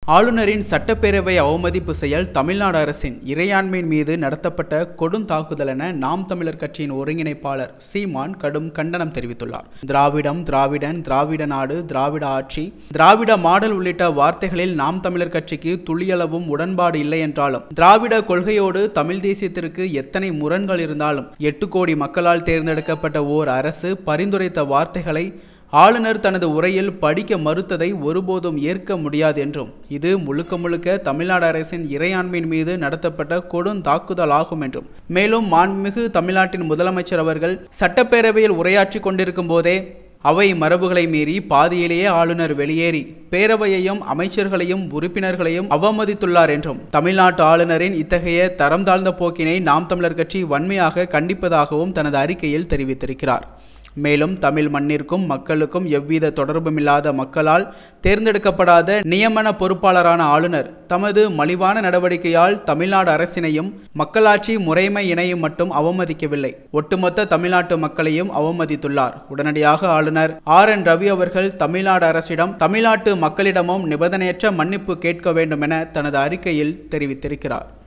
ஆளுநரின் சட்டப்பேரவை அவமதிப்பு செயல் தமிழ்நாடு அரசின் இறையாண்மையின் மீது நடத்தப்பட்ட கொடுந்தாக்குதல் என நாம் தமிழர் கட்சியின் ஒருங்கிணைப்பாளர் சீமான் கடும் கண்டனம் தெரிவித்துள்ளார் திராவிடம் திராவிடன் திராவிட நாடு திராவிட ஆட்சி திராவிட மாடல் உள்ளிட்ட வார்த்தைகளில் நாம் தமிழர் கட்சிக்கு துளியளவும் உடன்பாடு இல்லை என்றாலும் திராவிட கொள்கையோடு தமிழ் தேசியத்திற்கு எத்தனை முரண்கள் இருந்தாலும் எட்டு கோடி மக்களால் தேர்ந்தெடுக்கப்பட்ட ஓர் அரசு பரிந்துரைத்த வார்த்தைகளை ஆளுநர் தனது உரையில் படிக்க மறுத்ததை ஒருபோதும் ஏற்க முடியாது என்றும் இது முழுக்க முழுக்க தமிழ்நாடு அரசின் இறையாண்மையின் மீது நடத்தப்பட்ட கொடுந்தாக்குதல் ஆகும் என்றும் மேலும் மாண்புமிகு தமிழ்நாட்டின் முதலமைச்சர் அவர்கள் சட்டப்பேரவையில் உரையாற்றி கொண்டிருக்கும் போதே அவை மரபுகளை மீறி பாதியிலேயே ஆளுநர் வெளியேறி பேரவையையும் அமைச்சர்களையும் உறுப்பினர்களையும் அவமதித்துள்ளார் என்றும் தமிழ்நாட்டு ஆளுநரின் இத்தகைய தரம் தாழ்ந்த போக்கினை நாம் தமிழர் கட்சி வன்மையாக கண்டிப்பதாகவும் தனது அறிக்கையில் தெரிவித்திருக்கிறார் மேலும் தமிழ் மண்ணிற்கும் மக்களுக்கும் எவ்வித தொடர்புமில்லாத மக்களால் தேர்ந்தெடுக்கப்படாத நியமன பொறுப்பாளரான ஆளுநர் தமது மலிவான நடவடிக்கையால் தமிழ்நாடு அரசினையும் மக்களாட்சி முறைமை இணையும் மட்டும் அவமதிக்கவில்லை ஒட்டுமொத்த தமிழ்நாட்டு மக்களையும் அவமதித்துள்ளார் உடனடியாக ஆளுநர் ஆர் என் ரவி அவர்கள் தமிழ்நாடு அரசிடம் தமிழ்நாட்டு மக்களிடமும் நிபந்தனையற்ற மன்னிப்பு கேட்க வேண்டும் என தனது அறிக்கையில் தெரிவித்திருக்கிறார்